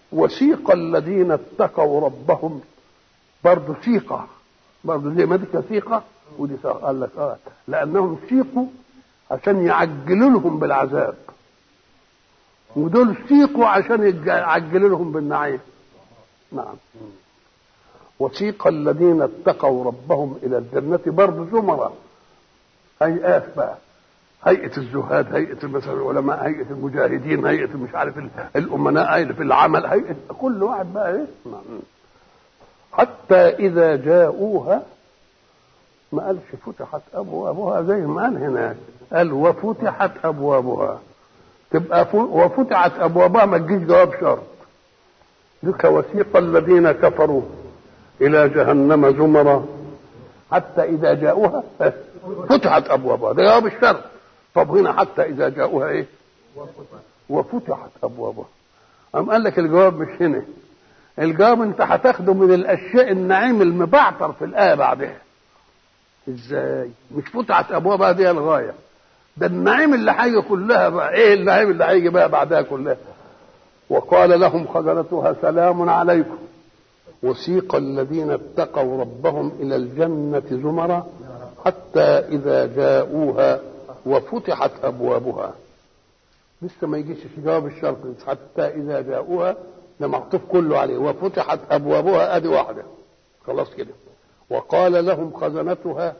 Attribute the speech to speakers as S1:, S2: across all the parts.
S1: وسيق الذين اتقوا ربهم برضه سيقة برضه زي ما دي سيقة ودي سيقة. قال لك اه لأنهم سيقوا عشان يعجلوا لهم بالعذاب ودول سيقوا عشان يعجلوا لهم بالنعيم نعم وسيق الذين اتقوا ربهم إلى الجنة برضه زمرة هيئات بقى هيئة الزهاد هيئة مثلا العلماء هيئة المجاهدين هيئة مش عارف الأمناء هيئة في العمل هيئة كل واحد بقى إيه حتى إذا جاءوها ما قالش فتحت أبوابها زي ما قال هناك قال وفتحت أبوابها تبقى وفتحت أبوابها ما تجيش جواب شرط ذك وسيق الذين كفروا إلى جهنم زمرا حتى إذا جاءوها فتحت أبوابها ده جواب الشرط طب هنا حتى إذا جاءوها إيه وفتحت أبوابها أم قال لك الجواب مش هنا الجواب أنت هتاخده من الأشياء النعيم المبعثر في الآية بعدها إزاي مش فتحت أبوابها دي الغاية ده النعيم اللي هيجي كلها بقى إيه النعيم اللي هيجي بقى بعدها كلها وقال لهم خزنتها سلام عليكم وسيق الذين اتقوا ربهم إلى الجنة زمرا حتى إذا جاءوها وفتحت أبوابها لسه ما يجيش في جواب الشرط حتى إذا جاءوها ده معطوف كله عليه وفتحت أبوابها أدي واحدة خلاص كده وقال لهم خزنتها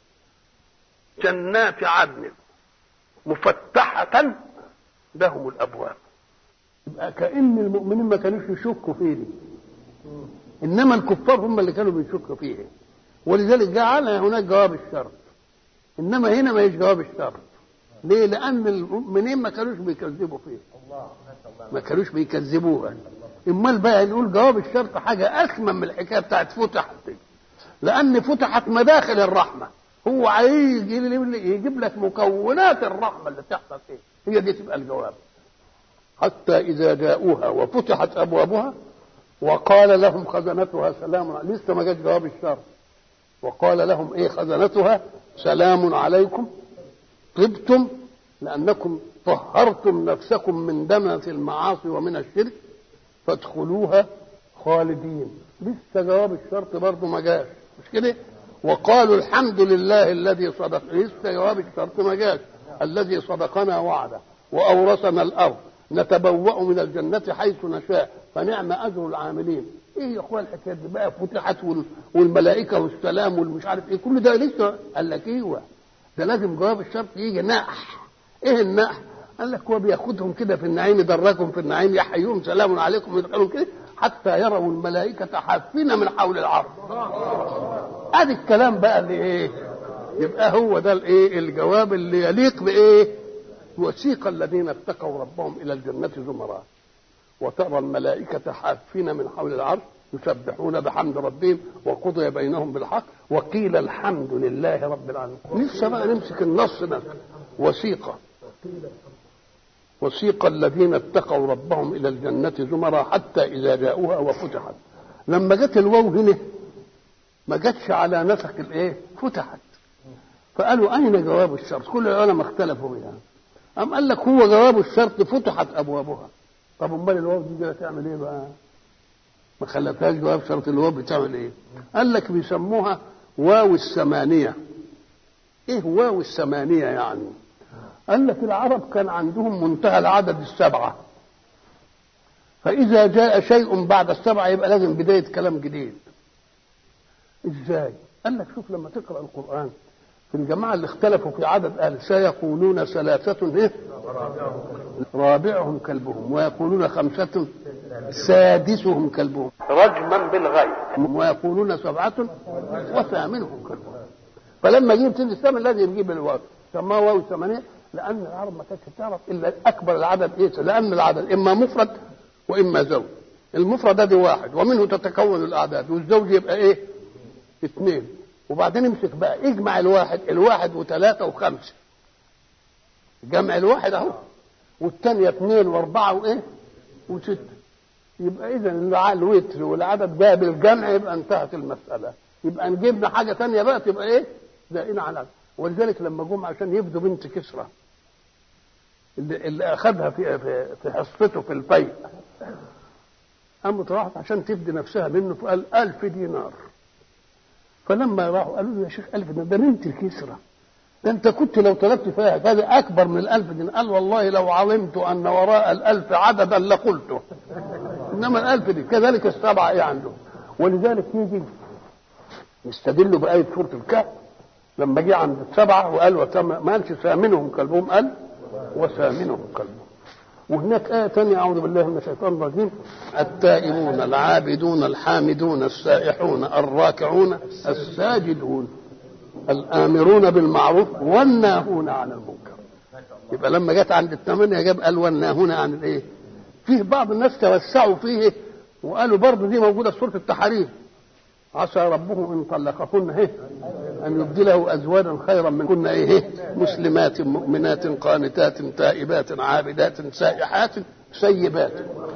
S1: جنات عدن مفتحة لهم الأبواب يبقى كأن المؤمنين ما كانوش يشكوا فيه دي إنما الكفار هم اللي كانوا بيشكوا فيه ولذلك جعل هناك جواب الشرط انما هنا ما يجي جواب الشرط ليه لان المؤمنين ما كانوش بيكذبوا فيه ما كانوش بيكذبوها امال بقى نقول جواب الشرط حاجه اثمن من الحكايه بتاعت فتحت لان فتحت مداخل الرحمه هو عايز يجيب لك مكونات الرحمه اللي تحصل فيه هي دي تبقى الجواب حتى اذا جاءوها وفتحت ابوابها وقال لهم خزنتها سلام عليكم لسه ما جاش جواب الشرط وقال لهم ايه خزنتها سلام عليكم طبتم لانكم طهرتم نفسكم من دنس المعاصي ومن الشرك فادخلوها خالدين لسه جواب الشرط برضه ما جاش مش كده وقالوا الحمد لله الذي صدق لسه جواب الشرط ما جاش الذي صدقنا وعده واورثنا الارض نتبوأ من الجنة حيث نشاء فنعم أجر العاملين ايه يا اخوان الحكايه دي بقى فتحت والملائكه والسلام والمش عارف ايه كل ده لسه قال لك ايوه ده لازم جواب الشرط يجي نقح ايه النقح قال لك هو بياخدهم كده في النعيم يدركهم في النعيم يحييهم سلام عليكم يدخلهم كده حتى يروا الملائكه حافين من حول العرش ادي الكلام بقى اللي ايه يبقى هو ده الايه الجواب اللي يليق بايه وسيق الذين اتقوا ربهم الى الجنه زمرا وترى الملائكة حافين من حول العرش يسبحون بحمد ربهم وقضي بينهم بالحق وقيل الحمد لله رب العالمين لسه بقى نمسك النص ده وسيق وسيق الذين اتقوا ربهم الى الجنة زمرا حتى اذا جاءوها وفتحت لما جت الواو هنا ما جاتش على نسق الايه فتحت فقالوا اين جواب الشرط كل العلماء اختلفوا بها أم قال لك هو جواب الشرط فتحت ابوابها طب امال الواو دي تعمل ايه بقى؟ ما خلتهاش جواب شرط الواو بتعمل ايه؟ قال لك بيسموها واو الثمانية. ايه واو الثمانية يعني؟ قال لك العرب كان عندهم منتهى العدد السبعة. فإذا جاء شيء بعد السبعة يبقى لازم بداية كلام جديد. ازاي؟ قال لك شوف لما تقرأ القرآن في الجماعة اللي اختلفوا في عدد قال سيقولون ثلاثة ايه؟ رابعهم كلبهم ويقولون خمسة سادسهم كلبهم رجما بالغيب ويقولون سبعة وثامنهم كلبهم فلما يجيب تنزل الثامن لازم يجيب الواو سماه واو الثمانية لأن العرب ما كانتش تعرف إلا أكبر العدد إيه لأن العدد إما مفرد وإما زوج المفرد ادي واحد ومنه تتكون الأعداد والزوج يبقى إيه؟ اثنين وبعدين امسك بقى اجمع الواحد الواحد وثلاثة وخمسة جمع الواحد اهو والثانية اثنين واربعة وايه وستة يبقى اذا الوتر والعدد جاء بالجمع يبقى انتهت المسألة يبقى نجيبنا حاجة ثانية بقى تبقى ايه زائنا على ولذلك لما جم عشان يفدوا بنت كسرى اللي, اللي اخذها في في, في حصته في الفيء قامت راحت عشان تفدي نفسها منه فقال ألف دينار فلما راحوا قالوا له يا شيخ ألف دينار ده بنت الكسرى ده أنت كنت لو طلبت فيها هذا أكبر من الألف دينار قال والله لو علمت أن وراء الألف عددا لقلته إنما الألف دي كذلك السبعة إيه عنده ولذلك يجي يستدلوا بآية سورة الكهف لما جه عند السبعة وقال وتم ما قالش ثامنهم كلبهم قال وثامنهم كلبهم وهناك آية ثانية أعوذ بالله من الشيطان الرجيم التائبون العابدون الحامدون السائحون الراكعون الساجدون الآمرون بالمعروف والناهون عن المنكر يبقى لما جت عند الثمانية جاب قال والناهون عن الإيه؟ فيه بعض الناس توسعوا فيه وقالوا برضه دي موجودة في سورة التحريم عسى ربه ان طلقكن ايه ان يبدله ازواجا خيرا من كن ايه مسلمات مؤمنات قانتات تائبات عابدات سائحات سيبات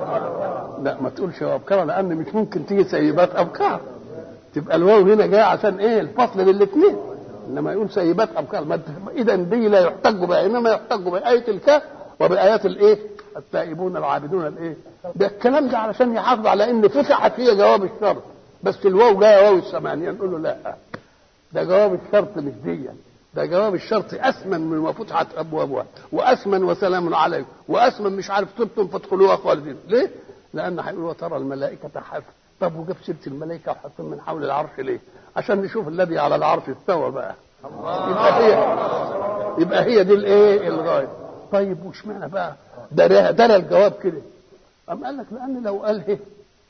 S1: لا ما تقولش ابكار لان مش ممكن تيجي سيبات ابكار تبقى الواو هنا جايه عشان ايه الفصل بين الاثنين انما يقول سيبات ابكار اذا دي لا يحتج بها انما يحتج بايه الكهف وبايات الايه التائبون العابدون الايه ده الكلام ده علشان يحافظ على ان فتحت هي جواب الشرط بس الواو جايه واو الثمانيه نقول له لا ده جواب الشرط مش دي ده جواب الشرط اسمن من ما فتحت ابوابها واسمن وسلام عليكم واسمن مش عارف طبتم فادخلوها خالدين ليه؟ لان هيقول وترى الملائكه حف طب وجاب سيره الملائكه وحطهم من حول العرش ليه؟ عشان نشوف الذي على العرش استوى بقى يبقى هي يبقى هي دي الايه الغايه طيب وش معنى بقى درى درى الجواب كده أم قال لك لأن لو قال إيه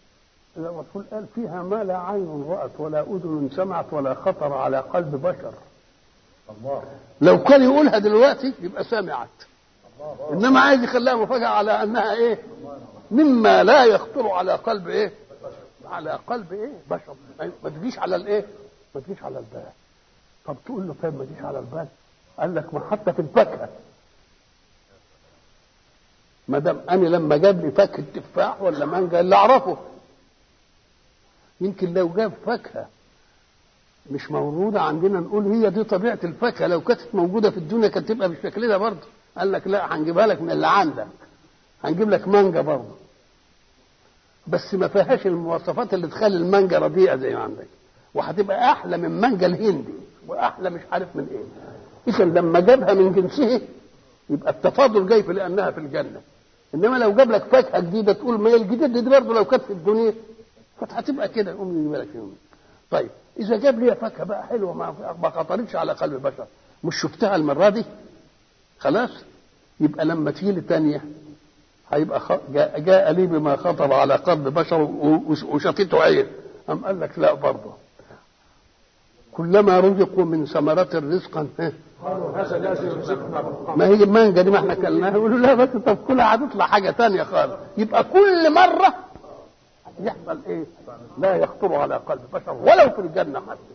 S1: الرسول قال فيها ما لا عين رأت ولا أذن سمعت ولا خطر على قلب بشر الله لو كان يقولها دلوقتي يبقى سمعت الله انما عايز يخليها مفاجاه على انها ايه مما لا يخطر على قلب ايه على قلب ايه بشر ما تجيش على الايه ما تجيش على البال طب تقول له طيب ما تجيش على البال قال لك ما حتى في الفاكهه ما دام انا لما جاب لي فاكهه تفاح ولا مانجا اللي اعرفه يمكن لو جاب فاكهه مش موجوده عندنا نقول هي دي طبيعه الفاكهه لو كانت موجوده في الدنيا كانت تبقى بالشكل ده برضه قال لك لا هنجيبها لك من اللي عندك هنجيب لك مانجا برضه بس ما فيهاش المواصفات اللي تخلي المانجا رديئه زي ما عندك وهتبقى احلى من مانجا الهندي واحلى مش عارف من ايه اذا لما جابها من جنسه يبقى التفاضل جاي في لانها في الجنه انما لو جاب لك فاكهه جديده تقول ما هي الجديده دي برضه لو كانت في الدنيا كانت هتبقى كده قوم يجيب لك يوم طيب اذا جاب لي فاكهه بقى حلوه ما ما خطرتش على قلب بشر مش شفتها المره دي خلاص يبقى لما تيجي لي تانية هيبقى خ... جاء, جاء لي بما خطر على قلب بشر وشفيته عين أم قال لك لا برضه كلما رزقوا من ثمرات رزقا ما هي المانجا دي ما احنا كلناها يقولوا لا بس طب كلها هتطلع حاجه ثانيه خالص يبقى كل مره يحصل ايه؟ لا يخطر على قلب بشر ولو في الجنه حتى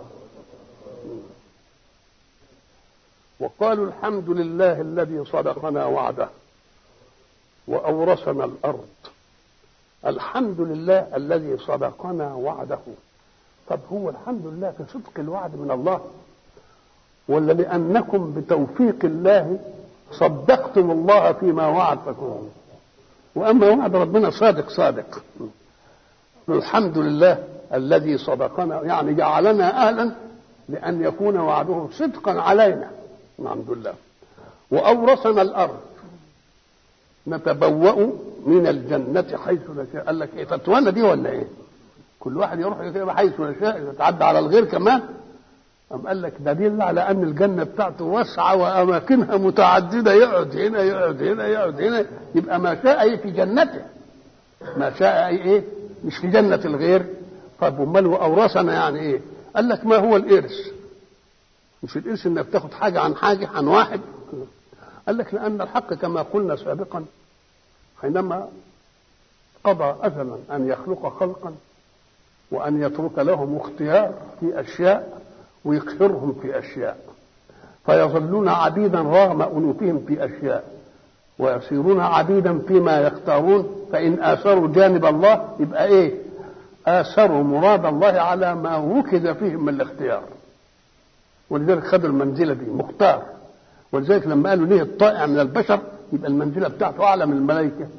S1: وقالوا الحمد لله الذي صدقنا وعده واورثنا الارض الحمد لله الذي صدقنا وعده طب هو الحمد لله في صدق الوعد من الله ولا لانكم بتوفيق الله صدقتم الله فيما وعد فكون واما وعد ربنا صادق صادق الحمد لله الذي صدقنا يعني جعلنا اهلا لان يكون وعده صدقا علينا الحمد لله واورثنا الارض نتبوأ من الجنة حيث نشاء قال لك ايه فتوانا دي ولا ايه؟ كل واحد يروح كده حيث يشاء يتعدى على الغير كمان أم قال لك ده دليل على أن الجنة بتاعته واسعة وأماكنها متعددة يقعد هنا يقعد هنا يقعد هنا يبقى ما شاء أي في جنته ما شاء أي إيه مش في جنة الغير طب أمال وأورثنا يعني إيه؟ قال لك ما هو الإرث؟ مش الإرث إنك تاخد حاجة عن حاجة عن واحد قال لك لأن الحق كما قلنا سابقا حينما قضى أزلا أن يخلق خلقا وأن يترك لهم اختيار في أشياء ويقهرهم في أشياء فيظلون عبيدا رغم أنوفهم في أشياء ويصيرون عبيدا فيما يختارون فإن آثروا جانب الله يبقى إيه آثروا مراد الله على ما وكد فيهم من الاختيار ولذلك خدوا المنزلة دي مختار ولذلك لما قالوا ليه الطائع من البشر يبقى المنزلة بتاعته أعلى من الملائكة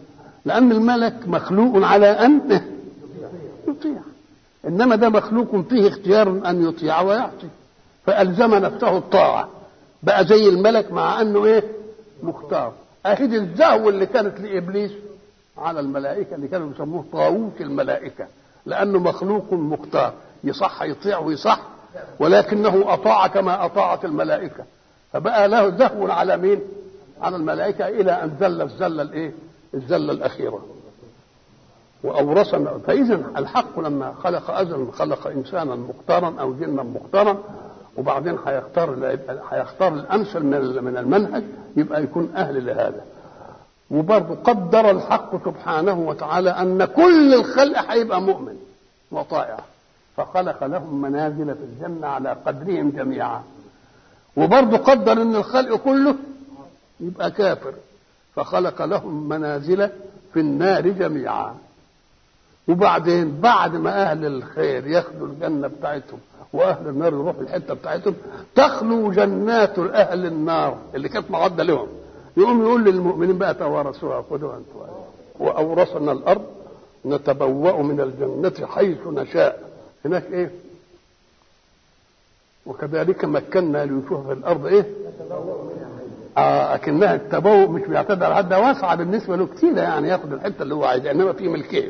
S1: لأن الملك مخلوق على أن يطيع إنما ده مخلوق فيه اختيار أن يطيع ويعصي فألزم نفسه الطاعة بقى زي الملك مع أنه إيه مختار أهد الزهو اللي كانت لإبليس على الملائكة اللي كانوا يسموه طاووس الملائكة لأنه مخلوق مختار يصح يطيع ويصح ولكنه أطاع كما أطاعت الملائكة فبقى له زهو على مين؟ على الملائكة إلى أن زل الزلة الإيه؟ الزلة الأخيرة وأورثنا فإذا الحق لما خلق أزلا خلق إنسانا مختارا أو جنا مختارا وبعدين هيختار هيختار الأمثل من من المنهج يبقى يكون أهل لهذا وبرضه قدر الحق سبحانه وتعالى أن كل الخلق هيبقى مؤمن وطائع فخلق لهم منازل في الجنة على قدرهم جميعا وبرضه قدر أن الخلق كله يبقى كافر فخلق لهم منازل في النار جميعا وبعدين بعد ما اهل الخير ياخدوا الجنه بتاعتهم واهل النار يروحوا الحته بتاعتهم تخلو جنات اهل النار اللي كانت معده لهم يقوم يقول للمؤمنين بقى توارثوها خذوا انتم واورثنا الارض نتبوأ من الجنة حيث نشاء هناك ايه وكذلك مكنا ليوسف في الارض ايه آه اكنها التبوء مش بيعتدى على حد واسعه بالنسبه له كتير يعني ياخد الحته اللي هو عايزها انما في ملكيه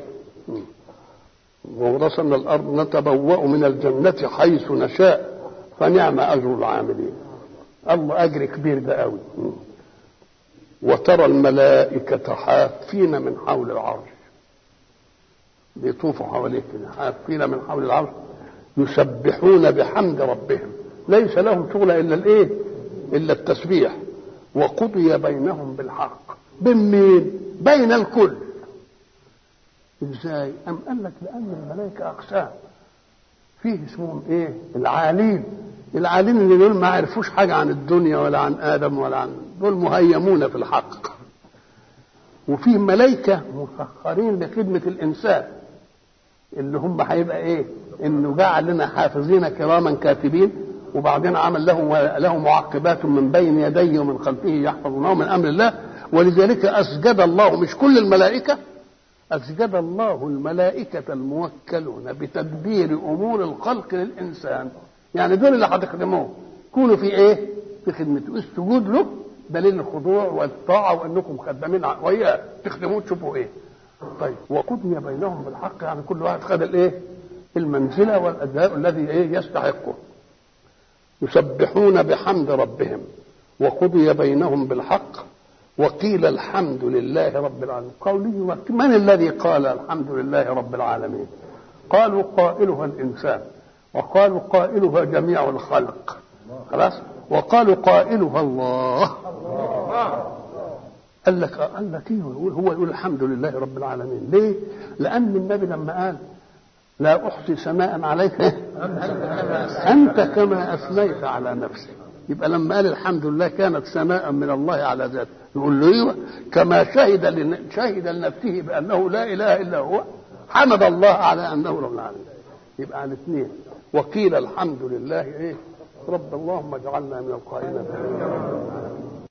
S1: وورثنا الارض نتبوأ من الجنه حيث نشاء فنعم اجر العاملين الله اجر كبير ده قوي وترى الملائكة حافين من حول العرش بيطوفوا حواليه كده حافين من حول العرش يسبحون بحمد ربهم ليس لهم شغل الا الايه؟ الا التسبيح وقضي بينهم بالحق بين مين؟ بين الكل ازاي؟ أم قال لك لأن الملائكة أقسام فيه اسمهم إيه؟ العالين العالين اللي دول ما عرفوش حاجة عن الدنيا ولا عن آدم ولا عن دول مهيمون في الحق وفيه ملائكة مسخرين لخدمة الإنسان اللي هم هيبقى إيه؟ إنه جعل لنا حافظين كراما كاتبين وبعدين عمل له له معقبات من بين يديه ومن خلفه يحفظونه من امر الله ولذلك اسجد الله مش كل الملائكه اسجد الله الملائكه الموكلون بتدبير امور الخلق للانسان يعني دول اللي هتخدموه كونوا في ايه؟ في خدمته السجود له دليل الخضوع والطاعه وانكم خدامين وياه تخدموه تشوفوا ايه؟ طيب وقضي بينهم بالحق يعني كل واحد خد الايه؟ المنزله والاداء الذي ايه يستحقه يسبحون بحمد ربهم وقضي بينهم بالحق وقيل الحمد لله رب العالمين قوله من الذي قال الحمد لله رب العالمين قالوا قائلها الإنسان وقالوا قائلها جميع الخلق خلاص وقالوا قائلها الله قال لك قال لك ايه يقول هو يقول الحمد لله رب العالمين ليه؟ لأن النبي لما قال لا أحصي ثناء عليك أنت كما أثنيت على نفسك يبقى لما قال الحمد لله كانت ثناء من الله على ذاته يقول له ايوه كما شهد لن... شهد لنفسه بانه لا اله الا هو حمد الله على انه رب العالمين يبقى على الاثنين وقيل الحمد لله ايه رب اللهم اجعلنا من القائلين